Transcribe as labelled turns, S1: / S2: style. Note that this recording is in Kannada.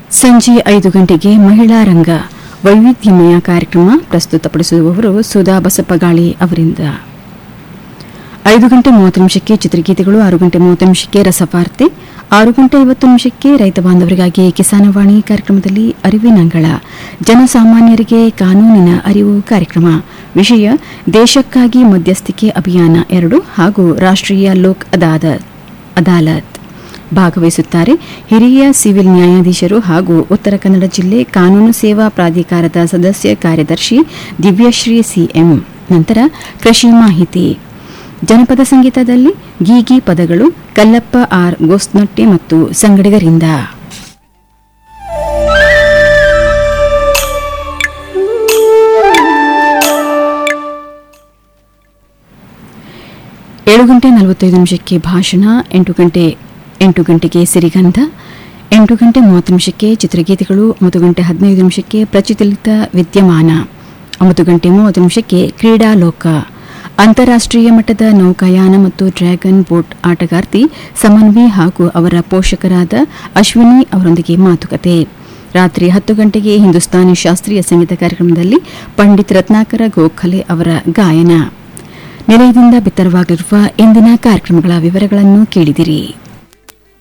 S1: ಸಂಜೆ ಐದು ಗಂಟೆಗೆ ಮಹಿಳಾ ರಂಗ ವೈವಿಧ್ಯಮಯ ಕಾರ್ಯಕ್ರಮ ಪ್ರಸ್ತುತಪಡಿಸುವವರು ಸುಧಾ ಬಸಪ್ಪಗಾಳಿ ಅವರಿಂದ ಐದು ಗಂಟೆ ಮೂವತ್ತು ನಿಮಿಷಕ್ಕೆ ಚಿತ್ರಗೀತೆಗಳು ಆರು ಗಂಟೆ ಮೂವತ್ತು ನಿಮಿಷಕ್ಕೆ ರಸವಾರ್ತೆ ಆರು ಗಂಟೆ ಐವತ್ತು ನಿಮಿಷಕ್ಕೆ ರೈತ ಬಾಂಧವರಿಗಾಗಿ ಕಿಸಾನವಾಣಿ ಕಾರ್ಯಕ್ರಮದಲ್ಲಿ ಅರಿವಿನಂಗಳ ಜನಸಾಮಾನ್ಯರಿಗೆ ಕಾನೂನಿನ ಅರಿವು ಕಾರ್ಯಕ್ರಮ ವಿಷಯ ದೇಶಕ್ಕಾಗಿ ಮಧ್ಯಸ್ಥಿಕೆ ಅಭಿಯಾನ ಎರಡು ಹಾಗೂ ರಾಷ್ಟ್ರೀಯ ಲೋಕ್ ಅದಾದ- ಅದಾಲತ್ ಭಾಗವಹಿಸುತ್ತಾರೆ ಹಿರಿಯ ಸಿವಿಲ್ ನ್ಯಾಯಾಧೀಶರು ಹಾಗೂ ಉತ್ತರ ಕನ್ನಡ ಜಿಲ್ಲೆ ಕಾನೂನು ಸೇವಾ ಪ್ರಾಧಿಕಾರದ ಸದಸ್ಯ ಕಾರ್ಯದರ್ಶಿ ದಿವ್ಯಶ್ರೀ ಸಿಎಂ ನಂತರ ಕೃಷಿ ಮಾಹಿತಿ ಜನಪದ ಸಂಗೀತದಲ್ಲಿ ಗೀಗಿ ಪದಗಳು ಕಲ್ಲಪ್ಪ ಆರ್ ಗೋಸ್ನಟ್ಟೆ ಮತ್ತು ಸಂಗಡಿಗರಿಂದ ಏಳು ಗಂಟೆ ನಲವತ್ತೈದು ನಿಮಿಷಕ್ಕೆ ಭಾಷಣ ಎಂಟು ಗಂಟೆ ಎಂಟು ಗಂಟೆಗೆ ಸಿರಿಗಂಧ ಎಂಟು ಗಂಟೆ ಮೂವತ್ತು ನಿಮಿಷಕ್ಕೆ ಚಿತ್ರಗೀತೆಗಳು ಒಂಬತ್ತು ಗಂಟೆ ಹದಿನೈದು ನಿಮಿಷಕ್ಕೆ ಪ್ರಚಲಿತ ವಿದ್ಯಮಾನ ಒಂಬತ್ತು ಗಂಟೆ ಮೂವತ್ತು ನಿಮಿಷಕ್ಕೆ ಕ್ರೀಡಾಲೋಕ ಅಂತಾರಾಷ್ಟ್ರೀಯ ಮಟ್ಟದ ನೌಕಾಯಾನ ಮತ್ತು ಡ್ರ್ಯಾಗನ್ ಬೋಟ್ ಆಟಗಾರ್ತಿ ಸಮನ್ವಿ ಹಾಗೂ ಅವರ ಪೋಷಕರಾದ ಅಶ್ವಿನಿ ಅವರೊಂದಿಗೆ ಮಾತುಕತೆ ರಾತ್ರಿ ಹತ್ತು ಗಂಟೆಗೆ ಹಿಂದೂಸ್ತಾನಿ ಶಾಸ್ತ್ರೀಯ ಸಂಗೀತ ಕಾರ್ಯಕ್ರಮದಲ್ಲಿ ಪಂಡಿತ್ ರತ್ನಾಕರ ಗೋಖಲೆ ಅವರ ಗಾಯನ ನಿಲಯದಿಂದ ಬಿತ್ತರವಾಗಲಿರುವ ಇಂದಿನ ಕಾರ್ಯಕ್ರಮಗಳ ವಿವರಗಳನ್ನು ಕೇಳಿದಿರಿ